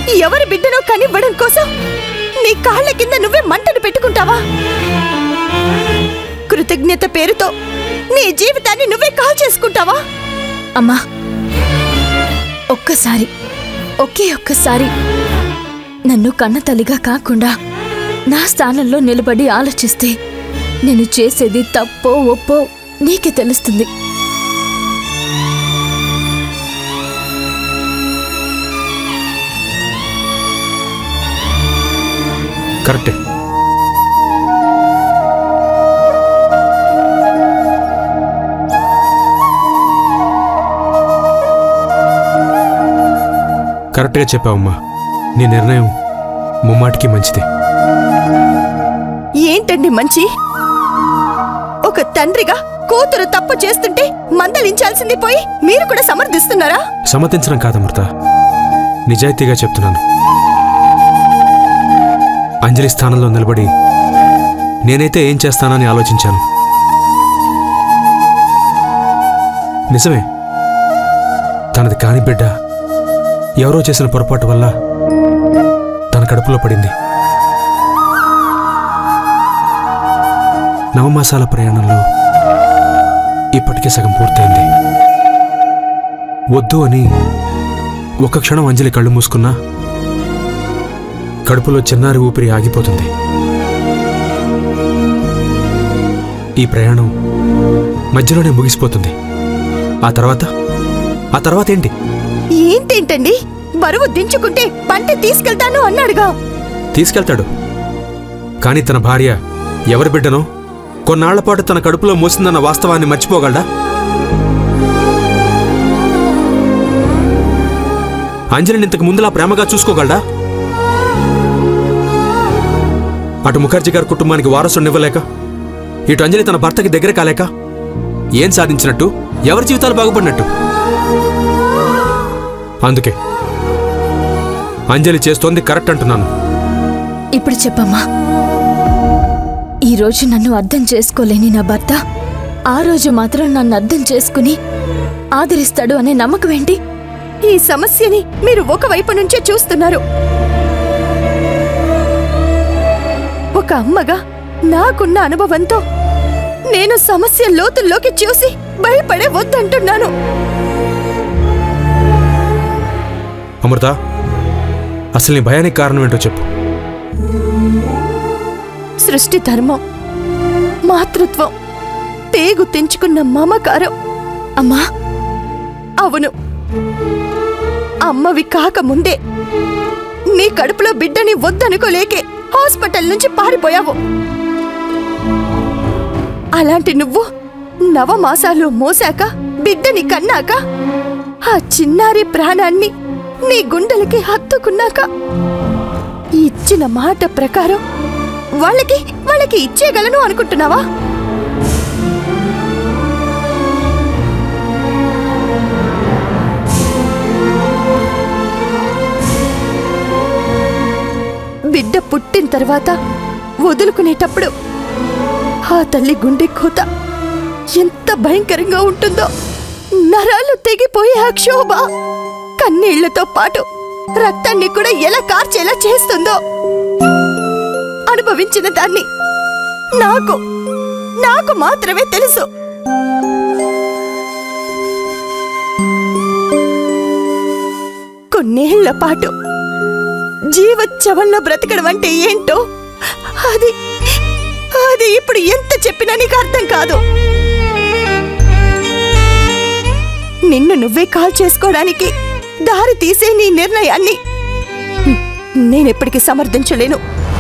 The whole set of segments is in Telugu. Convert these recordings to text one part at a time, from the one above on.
ఎవరి బిడ్డనో కనివ్వడం కోసం నీ కాళ్ళ కింద నువ్వే మంటను పెట్టుకుంటావా కృతజ్ఞత పేరుతో నీ జీవితాన్ని నువ్వే కాల్ చేసుకుంటావా అమ్మా ఒక్కసారి ఒకే ఒక్కసారి నన్ను కన్న తల్లిగా కాకుండా నా స్థానంలో నిలబడి ఆలోచిస్తే నేను చేసేది తప్పో ఒప్పో నీకే తెలుస్తుంది కరెక్టే కరెక్ట్గా చెప్పావమ్మా నీ నిర్ణయం ముమ్మాటికి మంచిదే ఏంటండి మంచి ఒక తండ్రిగా కూతురు తప్పు చేస్తుంటే మందలించాల్సింది పోయి మీరు కూడా సమర్థిస్తున్నారా సమ్మతించడం కాదమృత నిజాయితీగా చెప్తున్నాను అంజలి స్థానంలో నిలబడి నేనైతే ఏం చేస్తానని ఆలోచించాను నిజమే తనది కాని బిడ్డ ఎవరో చేసిన పొరపాటు వల్ల తన కడుపులో పడింది నవమాసాల ప్రయాణంలో ఇప్పటికే సగం పూర్తయింది వద్దు అని ఒక క్షణం అంజలి కళ్ళు మూసుకున్నా కడుపులో చిన్నారి ఊపిరి ఆగిపోతుంది ఈ ప్రయాణం మధ్యలోనే ముగిసిపోతుంది ఆ తర్వాత ఆ తర్వాత ఏంటి ఏంటేంటండి బరువు దించుకుంటే పంట తీసుకెళ్తాను అన్నాడుగా తీసుకెళ్తాడు కానీ తన భార్య ఎవరి బిడ్డనో కొన్నాళ్ల పాటు తన కడుపులో మోసిందన్న వాస్తవాన్ని మర్చిపోగలడా అంజలిని ఇంతకు ముందులా ప్రేమగా చూసుకోగలడా అటు ముఖర్జీ గారి కుటుంబానికి వారసునివ్వలేక ఇటు అంజలి తన భర్తకి దగ్గర కాలేక ఏం సాధించినట్టు ఎవరి జీవితాలు బాగుపడినట్టు అందుకే అంజలి చేస్తోంది కరెక్ట్ అంటున్నాను ఇప్పుడు చెప్పమ్మా ఈ రోజు నన్ను అర్థం చేసుకోలేని నా భర్త ఆ రోజు మాత్రం నన్ను అర్థం చేసుకుని ఆదరిస్తాడు అనే నమ్మకం ఏంటి ఈ సమస్యని మీరు ఒకవైపు నుంచే చూస్తున్నారు ఒక అమ్మగా నాకున్న అనుభవంతో నేను సమస్య లోతుల్లోకి చూసి భయపడే వద్దంటున్నాను అమృత అసలు నీ భయానికి కారణం ఏంటో చెప్పు సృష్టి ధర్మం మాతృత్వం పేగు తెంచుకున్న మమకారం అమ్మా అవును అమ్మవి కాకముందే నీ కడుపులో బిడ్డని వద్దనుకోలేకే హాస్పిటల్ నుంచి పారిపోయావు అలాంటి నువ్వు నవమాసాలు మోసాక బిడ్డని కన్నాక ఆ చిన్నారి ప్రాణాన్ని నీ గుండెలకి హత్తుకున్నాక ఇచ్చిన మాట ప్రకారం వాళ్ళకి వాళ్ళకి ఇచ్చేయగలను అనుకుంటున్నావా బిడ్డ పుట్టిన తర్వాత వదులుకునేటప్పుడు ఆ తల్లి గుండె కోత ఎంత భయంకరంగా ఉంటుందో నరాలు తెగిపోయే ఆ క్షోభ కన్నీళ్లతో పాటు రక్తాన్ని కూడా ఎలా కార్చేలా చేస్తుందో అనుభవించిన దాన్ని నాకు నాకు మాత్రమే తెలుసు కొన్నేళ్ల పాటు జీవచ్చవంలో బ్రతకడం అంటే ఏంటో అది అది ఇప్పుడు ఎంత చెప్పినా నీకు అర్థం కాదు నిన్ను నువ్వే కాల్ చేసుకోవడానికి దారి తీసే నీ నిర్ణయాన్ని నేనెప్పటికీ సమర్థించలేను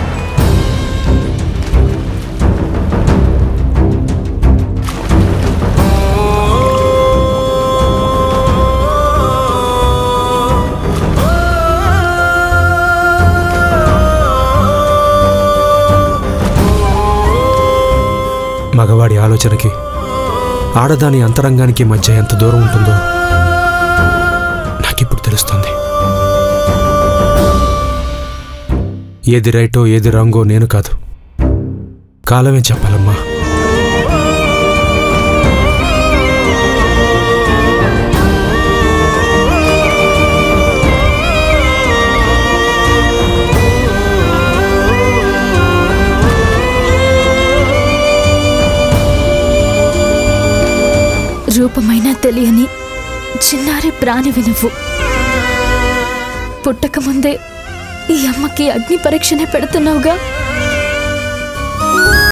మగవాడి ఆలోచనకి ఆడదాని అంతరంగానికి మధ్య ఎంత దూరం ఉంటుందో నాకిప్పుడు తెలుస్తుంది ఏది రైటో ఏది రాంగో నేను కాదు కాలమే చెప్పాలమ్మా రూపమైనా తెలియని చిన్నారి ప్రాణివి నువ్వు పుట్టకముందే ఈ అమ్మకి అగ్ని పరీక్షనే పెడుతున్నావుగా